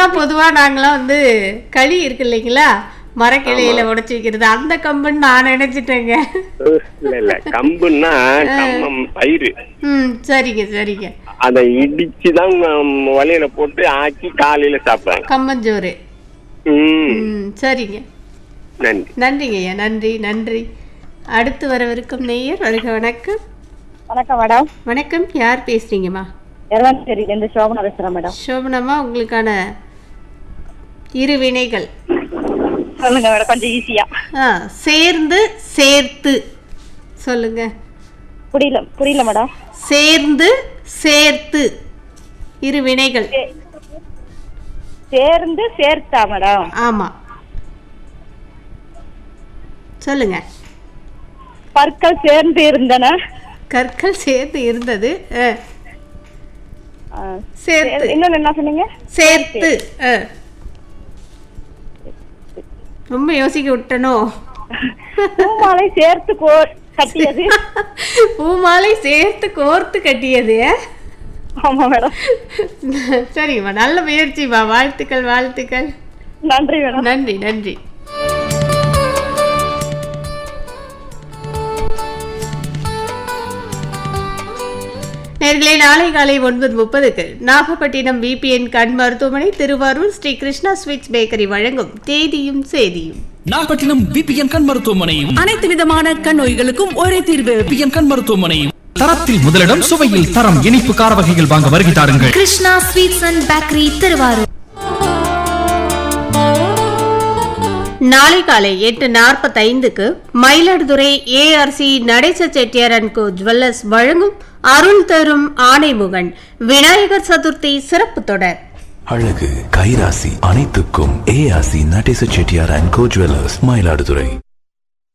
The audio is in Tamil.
கம்புன்னா பொதுவா நாங்களாம் வந்து களி இருக்கு இல்லைங்களா மரக்கிளையில உடைச்சு வைக்கிறது அந்த கம்புன்னு நான் நினைச்சிட்டேங்க இல்ல இல்ல கம்புன்னா கம்மம் பயிறு ம் சரிங்க சரிங்க அதை இடிச்சுதான் ம், வலையில போட்டு ஆக்கி காலையில சாப்பிடுறாங்க கம்மஞ்சோறு ம் ம் சரிங்க நன்றி நன்றிங்க ஐயா நன்றி நன்றி அடுத்து வரவிருக்கும் நேயர் வருக வணக்கம் வணக்கம் மேடம் வணக்கம் யார் பேசுறீங்கம்மா எரவாஞ்சேரியிலேருந்து சோபனா பேசுகிறேன் மேடம் சோபனம்மா உங்களுக்கான இரு வினைகள் சொல்லுங்க மேடம் கொஞ்சம் ஈஸியா ஆ சேர்ந்து சேர்த்து சொல்லுங்க புரியல புரியல மேடம் சேர்ந்து சேர்த்து இரு வினைகள் சேர்ந்து சேர்த்தா மேடம் ஆமா சொல்லுங்க பற்கள் சேர்ந்து இருந்தன கற்கள் சேர்த்து இருந்தது ஆ, ஆ, சேர்த்து இன்னொன்னு என்ன சொன்னீங்க சேர்த்து ஆ. ரொம்ப யோசிக்க விட்டனோ பூமாலை சேர்த்து கோ கட்டியது பூமாலை சேர்த்து கோர்த்து கட்டியது ஆ? ஆமா மேடம் சரிங்கம்மா நல்ல முயற்சிம்மா வாழ்த்துக்கள் வாழ்த்துக்கள் நன்றி மேடம் நன்றி நன்றி நேர்களே நாளை காலை ஒன்பது முப்பதுக்கு நாகப்பட்டினம் விபிஎன் கண் மருத்துவமனை திருவாரூர் ஸ்ரீ கிருஷ்ணா ஸ்வீட்ஸ் பேக்கரி வழங்கும் தேதியும் சேதியும் நாகப்பட்டினம் விபிஎன் கண் மருத்துவமனையும் அனைத்து விதமான கண் நோய்களுக்கும் ஒரே தீர்வு விபிஎன் கண் மருத்துவமனையும் தரத்தில் முதலிடம் சுவையில் தரம் இனிப்பு கார வகைகள் வாங்க வருகை தாருங்கள் Krishna sweets and bakery Thiruvarur நாளை காலை எட்டு நாற்பத்தைந்துக்கு மயிலாடுதுறை ஏஆர்சி நடேச செட்டியார் அண்ட் கோ ஜுவல்லர்ஸ் வழங்கும் அருள் தரும் ஆணைமுகன் விநாயகர் சதுர்த்தி சிறப்பு தொடர் அழகு கைராசி அனைத்துக்கும் ARC Natesa Chettiar and co jewellers Mayiladuthurai